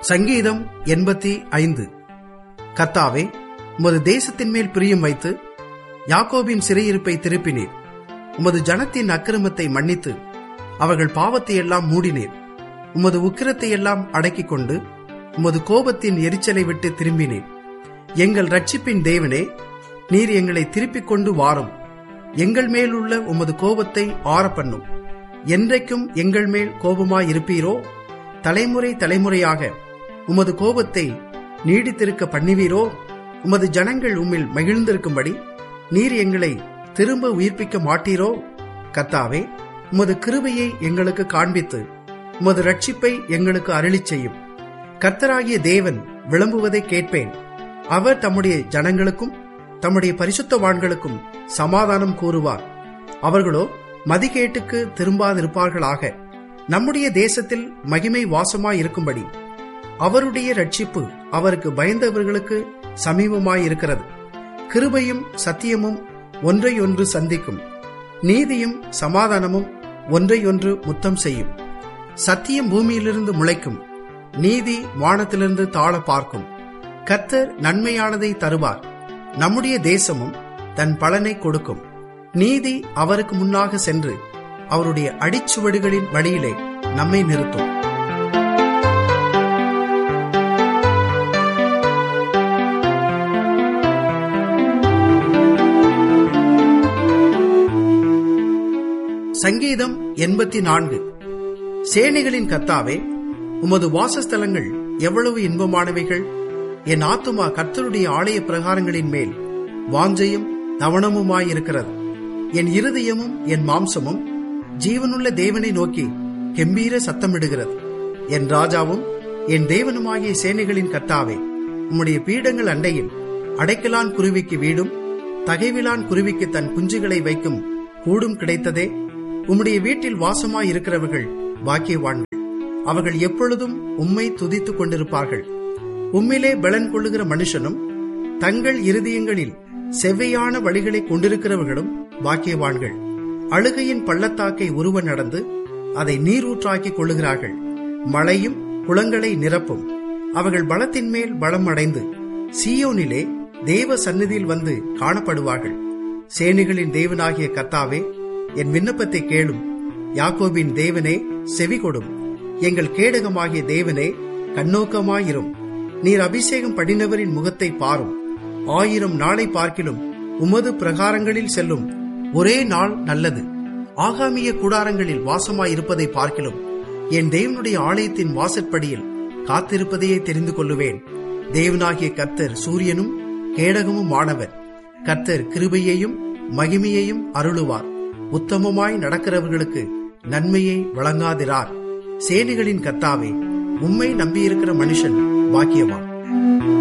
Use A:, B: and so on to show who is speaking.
A: சங்கீதம் எண்பத்தி ஐந்து கர்த்தாவே உமது தேசத்தின் மேல் பிரியம் வைத்து யாக்கோபின் சிறையிருப்பை திருப்பினீர் உமது ஜனத்தின் அக்கிரமத்தை மன்னித்து அவர்கள் பாவத்தை எல்லாம் மூடினீர் உமது உக்கிரத்தை எல்லாம் அடக்கிக் கொண்டு உமது கோபத்தின் எரிச்சலை விட்டு திரும்பினீர் எங்கள் ரட்சிப்பின் தேவனே நீர் எங்களை திருப்பிக் கொண்டு வாரும் எங்கள் மேல் உள்ள உமது கோபத்தை ஆறப்பண்ணும் என்றைக்கும் எங்கள் மேல் கோபமாயிருப்பீரோ தலைமுறை தலைமுறையாக உமது கோபத்தை நீடித்திருக்க பண்ணுவீரோ உமது ஜனங்கள் உம்மில் மகிழ்ந்திருக்கும்படி நீர் எங்களை திரும்ப உயிர்ப்பிக்க மாட்டீரோ கத்தாவே உமது கிருபையை எங்களுக்கு காண்பித்து உமது ரட்சிப்பை எங்களுக்கு அருளிச் செய்யும் கர்த்தராகிய தேவன் விளம்புவதை கேட்பேன் அவர் தம்முடைய ஜனங்களுக்கும் தம்முடைய பரிசுத்தவான்களுக்கும் சமாதானம் கூறுவார் அவர்களோ மதிகேட்டுக்கு திரும்பாதிருப்பார்களாக நம்முடைய தேசத்தில் மகிமை வாசமாயிருக்கும்படி அவருடைய ரட்சிப்பு அவருக்கு பயந்தவர்களுக்கு சமீபமாயிருக்கிறது கிருபையும் சத்தியமும் ஒன்றையொன்று சந்திக்கும் நீதியும் சமாதானமும் ஒன்றையொன்று முத்தம் செய்யும் சத்தியம் பூமியிலிருந்து முளைக்கும் நீதி வானத்திலிருந்து தாழ பார்க்கும் கர்த்தர் நன்மையானதை தருவார் நம்முடைய தேசமும் தன் பலனை கொடுக்கும் நீதி அவருக்கு முன்னாக சென்று அவருடைய அடிச்சுவடுகளின் வழியிலே நம்மை நிறுத்தும் சங்கீதம் எண்பத்தி நான்கு சேனைகளின் கத்தாவே உமது வாசஸ்தலங்கள் எவ்வளவு இன்பமானவைகள் என் ஆத்துமா கர்த்தருடைய ஆலய பிரகாரங்களின் மேல் வாஞ்சையும் தவணமுமாயிருக்கிறது என் இருதயமும் என் மாம்சமும் ஜீவனுள்ள தேவனை நோக்கி கெம்பீர சத்தமிடுகிறது என் ராஜாவும் என் தேவனுமாகிய சேனைகளின் கத்தாவே உம்முடைய பீடங்கள் அண்டையில் அடைக்கலான் குருவிக்கு வீடும் தகைவிலான் குருவிக்கு தன் குஞ்சுகளை வைக்கும் கூடும் கிடைத்ததே உம்முடைய வீட்டில் வாசமாய் இருக்கிறவர்கள் பாக்கியவான்கள் அவர்கள் எப்பொழுதும் உம்மை துதித்துக் கொண்டிருப்பார்கள் உம்மிலே பலன் கொள்ளுகிற மனுஷனும் தங்கள் இருதயங்களில் செவ்வையான வழிகளை கொண்டிருக்கிறவர்களும் பாக்கியவான்கள் அழுகையின் பள்ளத்தாக்கை உருவ நடந்து அதை நீரூற்றாக்கிக் கொள்ளுகிறார்கள் மழையும் குளங்களை நிரப்பும் அவர்கள் பலத்தின் மேல் பலம் அடைந்து சியோனிலே தேவ சந்நிதியில் வந்து காணப்படுவார்கள் சேனைகளின் தேவனாகிய கத்தாவே என் விண்ணப்பத்தை கேளும் யாக்கோபின் தேவனே செவி கொடும் எங்கள் கேடகமாகிய தேவனே கண்ணோக்கமாயிரும் நீர் அபிஷேகம் படினவரின் முகத்தை பாரும் ஆயிரம் நாளை பார்க்கிலும் உமது பிரகாரங்களில் செல்லும் ஒரே நாள் நல்லது ஆகாமிய கூடாரங்களில் வாசமாயிருப்பதை பார்க்கிலும் என் தேவனுடைய ஆலயத்தின் வாசற்படியில் காத்திருப்பதையே தெரிந்து கொள்ளுவேன் தேவனாகிய கர்த்தர் சூரியனும் கேடகமும் ஆனவர் கர்த்தர் கிருபையையும் மகிமையையும் அருளுவார் உத்தமமாய் நடக்கிறவர்களுக்கு நன்மையை வழங்காதிரார் சேனைகளின் கத்தாவே உம்மை நம்பியிருக்கிற மனுஷன் பாக்கியவான்